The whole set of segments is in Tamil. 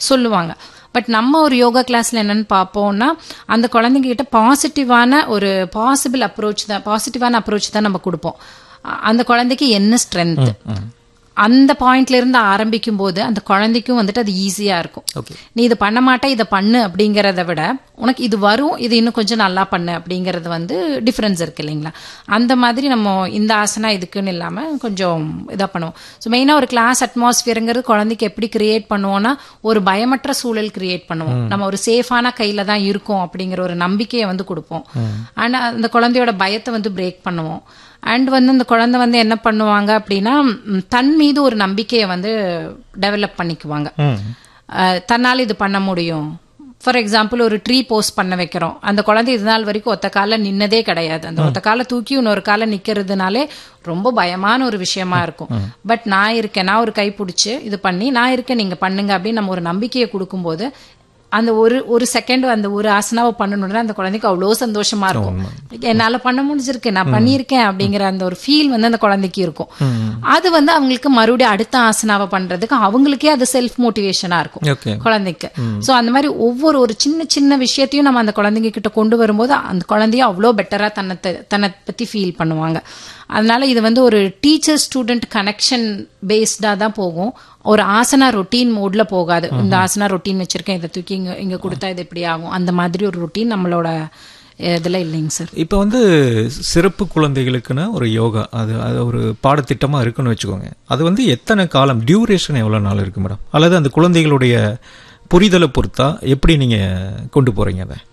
சொல்லுவாங்க பட் நம்ம ஒரு யோகா கிளாஸ்ல என்னன்னு பார்ப்போம்னா அந்த குழந்தைங்க கிட்ட பாசிட்டிவான ஒரு பாசிபிள் அப்ரோச் தான் பாசிட்டிவான அப்ரோச் தான் நம்ம கொடுப்போம் அ- அந்த குழந்தைக்கு என்ன ஸ்ட்ரென்த் அந்த பாயிண்ட்ல இருந்து ஆரம்பிக்கும் போது அந்த குழந்தைக்கும் வந்துட்டு அது ஈஸியா இருக்கும் Okay. நீ இது பண்ண மாட்டே இதை பண்ணு அப்படிங்கறத விட உனக்கு இது வரும் இது இன்னும் கொஞ்சம் நல்லா பண்ணு அப்படிங்கறது வந்து டிஃபரன்ஸ் இருக்கு இல்லைங்களா அந்த மாதிரி நம்ம இந்த ஆசனா இதுக்குன்னு இல்லாம கொஞ்சம் இதா பண்ணுவோம் ஸோ மெயினா ஒரு கிளாஸ் அட்மாஸ்பியருங்கிறது குழந்தைக்கு எப்படி கிரியேட் பண்ணுவோம்னா ஒரு பயமற்ற சூழல் கிரியேட் பண்ணுவோம் நம்ம ஒரு சேஃபான கையில தான் இருக்கோம் அப்படிங்கிற ஒரு நம்பிக்கையை வந்து கொடுப்போம் ஆனா அந்த குழந்தையோட பயத்தை வந்து பிரேக் பண்ணுவோம் அண்ட் வந்து அந்த குழந்தை வந்து என்ன பண்ணுவாங்க அப்படின்னா ம், தன் மீது ஒரு நம்பிக்கையை வந்து டெவலப் பண்ணிக்குவாங்க அஹ், தன்னால இது பண்ண முடியும் ஃபார் எக்ஸாம்பிள் ஒரு ட்ரீ போஸ்ட் பண்ண வைக்கிறோம் அந்த குழந்தை இது நாள் வரைக்கும் ஒத்த கால நின்னதே கிடையாது அந்த ஒத்த கால தூக்கி இன்னொரு கால நிக்கிறதுனாலே ரொம்ப பயமான ஒரு விஷயமா இருக்கும் பட் நான் இருக்கேன் நான் ஒரு கை பிடிச்சி இது பண்ணி நான் இருக்கேன் நீங்க பண்ணுங்க அப்படின்னு நம்ம ஒரு நம்பிக்கையை கொடுக்கும்போது அந்த ஒரு ஒரு செகண்ட் அந்த ஒரு ஆசனாவை பண்ணணும்னா அந்த குழந்தைக்கு அவ்வளோ சந்தோஷமா இருக்கும் என்னால பண்ண முடிஞ்சிருக்கு நான் பண்ணியிருக்கேன் அப்படிங்கிற அந்த ஒரு ஃபீல் வந்து அந்த குழந்தைக்கு இருக்கும் அது வந்து அவங்களுக்கு மறுபடியும் அடுத்த ஆசனாவை பண்றதுக்கு அவங்களுக்கே அது செல்ஃப் மோட்டிவேஷனா இருக்கும் ஓகே குழந்தைக்கு சோ அந்த மாதிரி ஒவ்வொரு ஒரு சின்ன சின்ன விஷயத்தையும் நம்ம அந்த குழந்தைங்க கிட்ட கொண்டு வரும்போது அந்த குழந்தைய அவ்வளோ பெட்டரா தன்னை த- தன்னை பத்தி ஃபீல் பண்ணுவாங்க அதனால இது வந்து ஒரு டீச்சர் ஸ்டூடெண்ட் கனெக்ஷன் பேஸ்டா தான் போகும் ஒரு ஆசனா ரொட்டீன் மோட்ல போகாது இந்த ஆசனா ரொட்டீன் வச்சிருக்கேன் இதை தூக்கி இங்க இங்க கொடுத்தா இது இப்படி ஆகும் அந்த மாதிரி ஒரு ரொட்டீன் நம்மளோட அஹ், இதுல இல்லைங்க சார் இப்போ வந்து சிறப்பு குழந்தைகளுக்குன்னு ஒரு யோகா அது அது ஒரு பாடத்திட்டமா இருக்குன்னு வச்சுக்கோங்க அது வந்து எத்தனை காலம் டியூரேஷன் எவ்வளவு நாள் இருக்கு மேடம் அல்லது அந்த குழந்தைகளுடைய புரிதலை பொறுத்தா எப்படி நீங்க கொண்டு போறீங்க அதை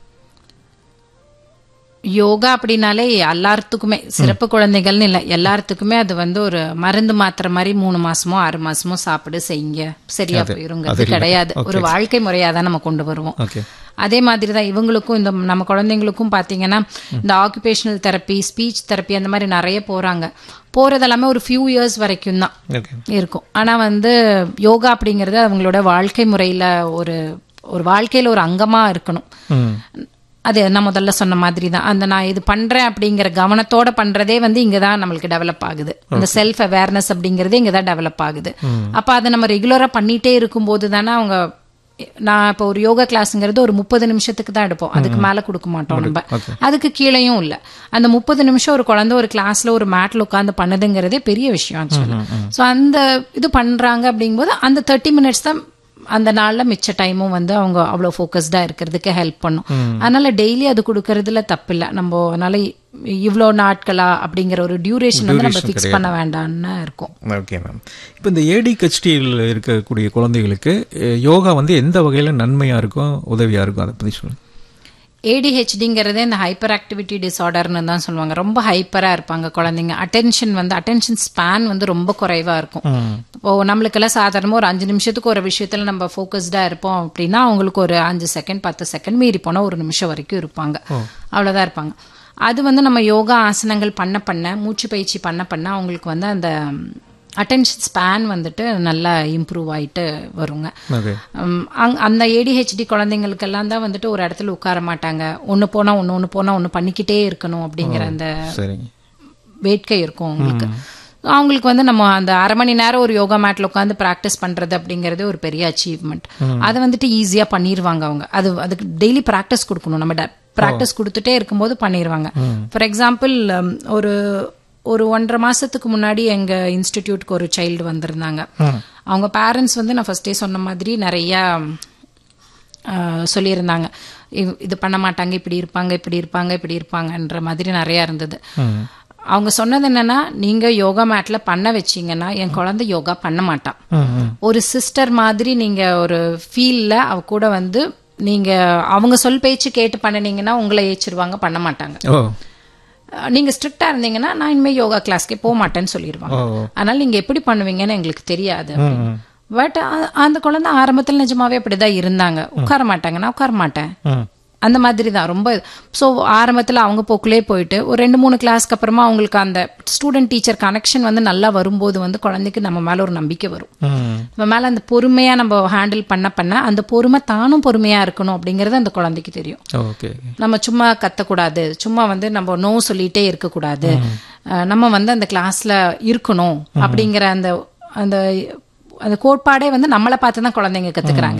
யோகா அப்படின்னாலே எல்லாத்துக்குமே சிறப்பு குழந்தைகள்னு இல்லை எல்லாத்துக்குமே அது வந்து ஒரு மருந்து மாத்திரை மாதிரி மூணு மாசமோ ஆறு மாசமோ சாப்பிடு செய்யுங்க சரியா போயிருங்க அது கிடையாது ஒரு வாழ்க்கை முறையா தான் நம்ம கொண்டு வருவோம் ஓகே அதே மாதிரி தான் இவங்களுக்கும் இந்த நம்ம குழந்தைங்களுக்கும் பாத்தீங்கன்னா இந்த ஆக்குபேஷனல் தெரப்பி ஸ்பீச் தெரப்பி அந்த மாதிரி நிறைய போறாங்க போறது எல்லாமே ஒரு ஃபியூ இயர்ஸ் வரைக்கும் தான் ஓகே இருக்கும் ஆனா வந்து யோகா அப்படிங்கிறது அவங்களோட வாழ்க்கை முறையில ஒரு ஒரு வாழ்க்கையில ஒரு அங்கமா இருக்கணும் ம் அது நான் முதல்ல சொன்ன மாதிரி தான் அந்த நான் இது பண்றேன் அப்படிங்கிற கவனத்தோட பண்றதே வந்து இங்க தான் நம்மளுக்கு டெவலப் ஆகுது அந்த செல்ஃப் அவேர்னஸ் அப்படிங்கறதே இங்க தான் டெவலப் ஆகுது அப்ப அதை நம்ம ரெகுலரா பண்ணிட்டே இருக்கும்போது தானே அவங்க நான் இப்போ ஒரு யோகா கிளாஸ்ங்கிறது ஒரு முப்பது நிமிஷத்துக்கு தான் எடுப்போம் அதுக்கு மேல கொடுக்க மாட்டோம் நம்ம அதுக்கு கீழேயும் இல்ல அந்த முப்பது நிமிஷம் ஒரு குழந்தை ஒரு கிளாஸ்ல ஒரு மேட்ல உட்காந்து பண்ணுதுங்கிறதே பெரிய விஷயம் ஆக்சுவலா ஸோ அந்த இது பண்றாங்க அப்படிங்கும்போது அந்த தேர்ட்டி மினிட்ஸ் தான் அந்த நாள்ல மிச்ச டைமும் வந்து அவங்க அவ்வளவு ஃபோக்கஸ்டா இருக்கிறதுக்கு ஹெல்ப் பண்ணும் அதனால டெய்லி அது கொடுக்கறதுல தப்பு இல்ல நம்ம அதனால இவ்வளோ நாட்களா அப்படிங்கிற ஒரு டியூரேஷன் வந்து நம்ம ஃபிக்ஸ் பண்ண வேண்டாம்னு இருக்கும் ஓகே மேம் இப்போ இந்த ஏடி கச்டியில் இருக்கக்கூடிய குழந்தைகளுக்கு அஹ், யோகா வந்து எந்த வகையில் நன்மையாக இருக்கும் உதவியாக இருக்கும் அதை பற்றி சொல்லுங்கள் ஏடிஹெச்டிங்கிறதே இந்த ஹைப்பர் ஆக்டிவிட்டி டிசார்டர்னு தான் சொல்லுவாங்க ரொம்ப ஹைப்பரா இருப்பாங்க குழந்தைங்க அட்டென்ஷன் வந்து அட்டென்ஷன் ஸ்பேன் வந்து ரொம்ப குறைவா இருக்கும் இப்போ நம்மளுக்கெல்லாம் சாதாரணமா ஒரு அஞ்சு நிமிஷத்துக்கு ஒரு விஷயத்துல நம்ம ஃபோக்கஸ்டா இருப்போம் அப்படின்னா அவங்களுக்கு ஒரு அஞ்சு செகண்ட் பத்து செகண்ட் மீறி போனா ஒரு நிமிஷம் வரைக்கும் இருப்பாங்க அவ்வளவுதான் இருப்பாங்க அது வந்து நம்ம யோகா ஆசனங்கள் பண்ண பண்ண மூச்சு பயிற்சி பண்ண பண்ண அவங்களுக்கு வந்து அந்த அட்டென்ஷன் ஸ்பேன் வந்துட்டு நல்லா இம்ப்ரூவ் ஆயிட்டு வருங்க ஓகே உம், அங்- அந்த ஏடிஹெச்டி குழந்தைங்களுக்கெல்லாம் தான் வந்துட்டு ஒரு இடத்துல உட்கார மாட்டாங்க ஒன்று போனா ஒன்று ஒன்று போனா ஒன்று பண்ணிக்கிட்டே இருக்கணும் அப்படிங்கிற அந்த சரிங்க வேட்கை இருக்கும் அவங்களுக்கு அவங்களுக்கு வந்து நம்ம அந்த அரை மணி நேரம் ஒரு யோகா மேட்ல உட்காந்து பிராக்டிஸ் பண்றது அப்படிங்கறதே ஒரு பெரிய அச்சீவ்மெண்ட் அதை வந்துட்டு ஈஸியா பண்ணிடுவாங்க அவங்க அது அதுக்கு டெய்லி பிராக்டிஸ் கொடுக்கணும் நம்ம பிராக்டிஸ் கொடுத்துட்டே இருக்கும்போது பண்ணிடுவாங்க ஃபார் எக்ஸாம்பிள் ஒரு ஒரு ஒன்றரை மாசத்துக்கு முன்னாடி எங்க இன்ஸ்டிடியூட்க்கு ஒரு சைல்டு வந்திருந்தாங்க அவங்க பேரண்ட்ஸ் வந்து நான் ஃபர்ஸ்டே சொன்ன மாதிரி நிறைய ஆஹ் சொல்லியிருந்தாங்க இவ்- இது பண்ண மாட்டாங்க இப்படி இருப்பாங்க இப்படி இருப்பாங்க இப்படி இருப்பாங்கன்ற மாதிரி நிறைய இருந்தது அவங்க சொன்னது என்னன்னா நீங்க யோகா மேட்ல பண்ண வச்சீங்கன்னா என் குழந்தை யோகா பண்ண மாட்டான் ஒரு சிஸ்டர் மாதிரி நீங்க ஒரு ஃபீல்ல அவ கூட வந்து நீங்க அவங்க சொல் பேச்சு கேட்டு பண்ணினீங்கன்னா உங்களை ஏச்சிருவாங்க பண்ண மாட்டாங்க ஓ அஹ் நீங்க ஸ்ட்ரிக்டா இருந்தீங்கன்னா நான் இனிமே யோகா கிளாஸ்க்கே போக மாட்டேன்னு சொல்லிடுவாங்க ஓ அதனால நீங்க எப்படி பண்ணுவீங்கன்னு எங்களுக்கு தெரியாது பட் அந்த குழந்தை ஆரம்பத்துல நிஜமாவே அப்படிதான் இருந்தாங்க உட்கார மாட்டாங்க நான் உட்கார மாட்டேன் ம் அந்த மாதிரி தான் ரொம்ப ஸோ ஆரம்பத்தில் அவங்க போக்குலே போயிட்டு ஒரு ரெண்டு மூணு கிளாஸ்க்கு அப்புறமா அவங்களுக்கு அந்த ஸ்டூடெண்ட் டீச்சர் கனெக்ஷன் வந்து நல்லா வரும்போது வந்து குழந்தைக்கு நம்ம மேல ஒரு நம்பிக்கை வரும் ம் நம்ம மேல அந்த பொறுமையா நம்ம ஹேண்டில் பண்ண பண்ண அந்த பொறுமை தானும் பொறுமையா இருக்கணும் அப்படிங்கறது அந்த குழந்தைக்கு தெரியும் ஓகே நம்ம சும்மா கத்தக்கூடாது சும்மா வந்து நம்ம நோ சொல்லிட்டே இருக்கக்கூடாது அஹ் நம்ம வந்து அந்த கிளாஸ்ல இருக்கணும் அப்படிங்கிற அந்த அந்த அந்த கோட்பாடே வந்து நம்மளை பார்த்து தான் குழந்தைங்க கத்துக்கிறாங்க